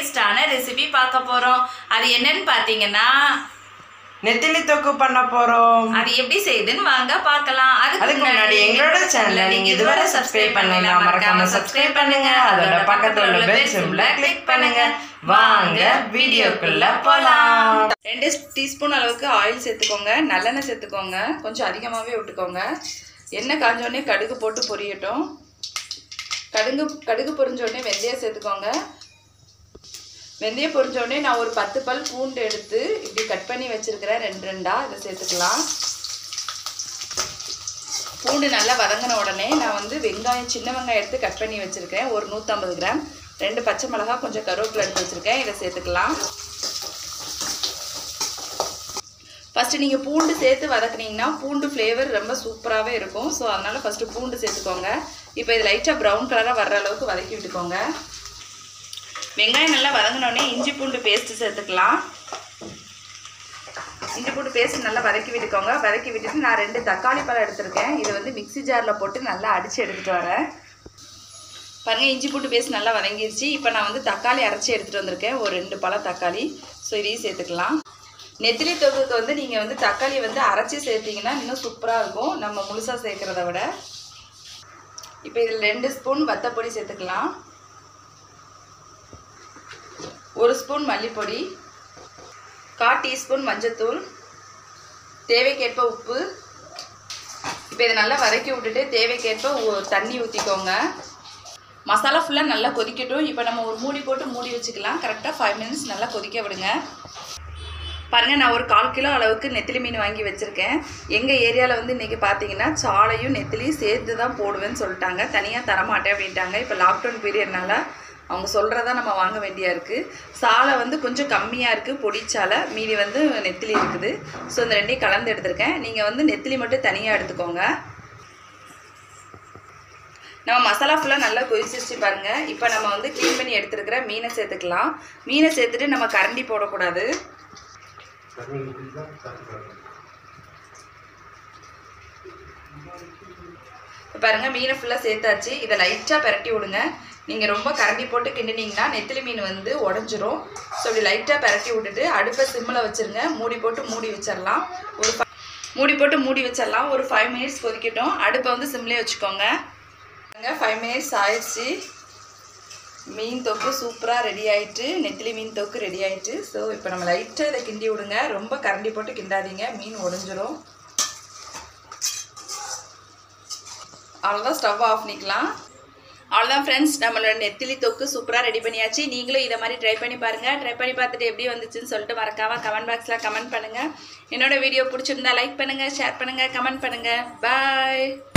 டேஸ்டான ரெசிபி பார்க்க போகிறோம் அது என்னன்னு பார்த்தீங்கன்னா நெத்திலி தொக்கு பண்ண போறோம் அது எப்படி செய்யுதுன்னு வாங்க பார்க்கலாம் அதுக்கு முன்னாடி எங்களோட சேனலை நீங்க இதுவரை சப்ஸ்கிரைப் பண்ணலாம் மறக்காம சப்ஸ்கிரைப் பண்ணுங்க அதோட பக்கத்துல உள்ள பெல் சிம்பிள கிளிக் பண்ணுங்க வாங்க வீடியோக்குள்ள போலாம் ரெண்டு டீஸ்பூன் அளவுக்கு ஆயில் சேர்த்துக்கோங்க நல்லெண்ணெய் சேர்த்துக்கோங்க கொஞ்சம் அதிகமாகவே விட்டுக்கோங்க எண்ணெய் காஞ்ச உடனே கடுகு போட்டு பொரியட்டும் கடுகு கடுகு பொரிஞ்ச உடனே வெந்தயம் சேர்த்துக்கோங்க வெந்தயம் பொரிஞ்ச உடனே நான் ஒரு பத்து பல் பூண்டு எடுத்து இப்படி கட் பண்ணி வச்சிருக்கிறேன் ரெண்டு ரெண்டா இதை சேர்த்துக்கலாம் பூண்டு நல்லா வதங்கின உடனே நான் வந்து வெங்காயம் சின்ன வெங்காயம் எடுத்து கட் பண்ணி வச்சுருக்கேன் ஒரு நூற்றம்பது கிராம் ரெண்டு பச்சை மிளகாய் கொஞ்சம் கருவேப்பிலை எடுத்து வச்சுருக்கேன் இதை சேர்த்துக்கலாம் ஃபஸ்ட்டு நீங்கள் பூண்டு சேர்த்து வதக்குனீங்கன்னா பூண்டு ஃப்ளேவர் ரொம்ப சூப்பராகவே இருக்கும் ஸோ அதனால் ஃபஸ்ட்டு பூண்டு சேர்த்துக்கோங்க இப்போ இது லைட்டாக ப்ரௌன் கலராக வர்ற அளவுக்கு வதக்கி விட்டுக்கோங்க வெங்காயம் நல்லா வதங்கினோடனே இஞ்சி பூண்டு பேஸ்ட்டு சேர்த்துக்கலாம் இஞ்சி பூண்டு பேஸ்ட் நல்லா வதக்கி விட்டுக்கோங்க வதக்கி விட்டுட்டு நான் ரெண்டு தக்காளி பழம் எடுத்திருக்கேன் இதை வந்து மிக்ஸி ஜாரில் போட்டு நல்லா அடித்து எடுத்துகிட்டு வரேன் பாருங்கள் இஞ்சி பூண்டு பேஸ்ட் நல்லா வதங்கிருச்சு இப்போ நான் வந்து தக்காளி அரைச்சி எடுத்துகிட்டு வந்திருக்கேன் ஒரு ரெண்டு பழம் தக்காளி ஸோ இதையும் சேர்த்துக்கலாம் நெத்திலி தொகுக்கு வந்து நீங்கள் வந்து தக்காளி வந்து அரைச்சி சேர்த்தீங்கன்னா இன்னும் சூப்பராக இருக்கும் நம்ம முழுசாக சேர்க்குறத விட இப்போ இதில் ரெண்டு ஸ்பூன் வத்தப்பொடி சேர்த்துக்கலாம் ஒரு ஸ்பூன் மல்லிப்பொடி கால் டீஸ்பூன் மஞ்சத்தூள் தேவைக்கேற்ப உப்பு இப்போ இதை நல்லா வதக்கி விட்டுட்டு தேவைக்கேற்ப உ- தண்ணி ஊற்றிக்கோங்க மசாலா ஃபுல்லாக நல்லா கொதிக்கட்டும் இப்போ நம்ம ஒரு மூடி போட்டு மூடி வச்சுக்கலாம் கரெக்டாக ஃபைவ் மினிட்ஸ் நல்லா கொதிக்க விடுங்க பாருங்கள் நான் ஒரு கால் கிலோ அளவுக்கு நெத்திலி மீன் வாங்கி வச்சுருக்கேன் எங்கள் ஏரியாவில் வந்து இன்றைக்கி பார்த்தீங்கன்னா சாலையும் நெத்திலியும் சேர்த்து தான் போடுவேன்னு சொல்லிட்டாங்க தனியாக தரமாட்டேன் அப்படின்ட்டாங்க இப்போ லாக்டவுன் பீரியட்னால அவங்க சொல்கிறதா நம்ம வாங்க வேண்டியா இருக்குது சாலை வந்து கொஞ்சம் கம்மியாக இருக்குது பொடிச்சாலை மீதி வந்து நெத்திலி இருக்குது ஸோ இந்த ரெண்டையும் கலந்து எடுத்திருக்கேன் நீங்கள் வந்து நெத்திலி மட்டும் தனியாக எடுத்துக்கோங்க நம்ம மசாலா ஃபுல்லாக நல்லா கொதிச்சிருச்சு பாருங்கள் இப்போ நம்ம வந்து க்ளீன் பண்ணி எடுத்துருக்கிற மீனை சேர்த்துக்கலாம் மீனை சேர்த்துட்டு நம்ம கரண்டி போடக்கூடாது இப்போ பாருங்கள் மீனை ஃபுல்லாக சேர்த்தாச்சு இதை லைட்டாக பிரட்டி விடுங்க நீங்கள் ரொம்ப கரண்டி போட்டு கிண்டினீங்கன்னா நெத்திலி மீன் வந்து உடஞ்சிரும் ஸோ இப்படி லைட்டாக பிரட்டி விட்டுட்டு அடுப்பை சிம்மில் வச்சுருங்க மூடி போட்டு மூடி வச்சிடலாம் ஒரு fi- மூடி போட்டு மூடி வச்சிடலாம் ஒரு ஃபைவ் மினிட்ஸ் கொதிக்கட்டும் அடுப்பை வந்து சிம்லேயே வச்சுக்கோங்க ஃபைவ் மினிட்ஸ் ஆயிடுச்சு மீன் தொக்கு சூப்பராக ரெடி ஆயிட்டு நெத்திலி மீன் தொக்கு ரெடி ஆயிட்டு ஸோ இப்போ நம்ம லைட்டாக இதை கிண்டி விடுங்க ரொம்ப கரண்டி போட்டு கிண்டாதீங்க மீன் உடைஞ்சிரும் அவ்வளோதான் ஸ்டவ் ஆஃப் பண்ணிக்கலாம் அவ்வளோதான் ஃப்ரெண்ட்ஸ் நம்மளோட நெத்திலி தொக்கு சூப்பராக ரெடி பண்ணியாச்சு நீங்களும் இதை மாதிரி ட்ரை பண்ணி பாருங்கள் ட்ரை பண்ணி பார்த்துட்டு எப்படி வந்துச்சுன்னு சொல்லிட்டு மறக்காம கமெண்ட் பாக்ஸில் கமெண்ட் பண்ணுங்கள் என்னோட வீடியோ பிடிச்சிருந்தா லைக் பண்ணுங்கள் ஷேர் பண்ணுங்கள் கமெண்ட் பண்ணுங்கள் பாய்